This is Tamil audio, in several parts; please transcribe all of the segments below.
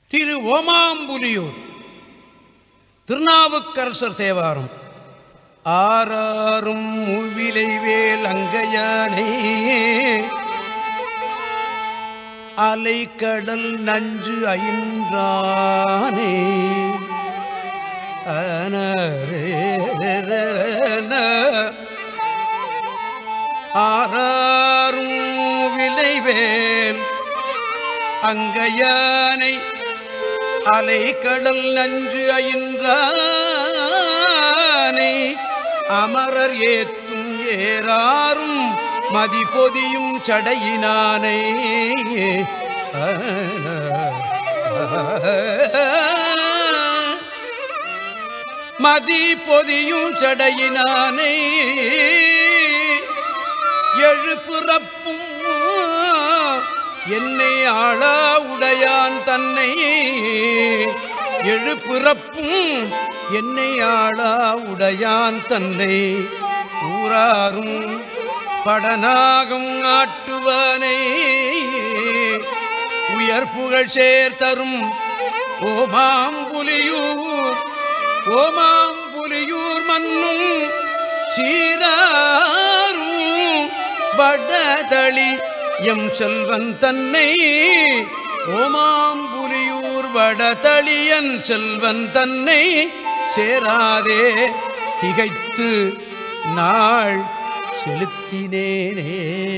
திரு ஓமாம்புலியூர் திருநாவுக்கரசர் தேவாரம் ஆறாரும் மூவிலை வேல் அங்கையானை அலைக்கடல் நஞ்சு ஐன்றானே ஆறாரும் விளைவேல் அங்கையானை அலைக்கடல் நஞ்சு அயின்றானை அமரர் ஏத்தும் ஏறாரும் மதிபொதியும் சடையினானை மதி பொதியும் சடையினானை எழுப்புறப்பும் என்னை ஆளா உடையான் தன்னை எழுப்புறப்பும் என்னை ஆளா உடையான் தன்னை ஊராரும் படனாகும் ஆட்டுவானை உயர் புகழ் சேர்த்தரும் ஓமாம்புலியூர் ஓமாம்புலியூர் மன்னும் சீராரும் வடதளி எம் செல்வன் தன்னை ஓமாம்புலியூர் வடதளியன் செல்வன் தன்னை சேராதே திகைத்து நாள் செலுத்தினேனே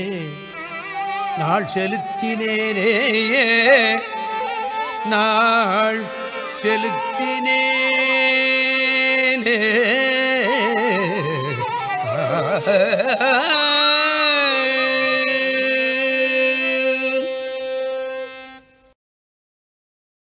நாள் செலுத்தினேனே நாள் செலுத்தினேனே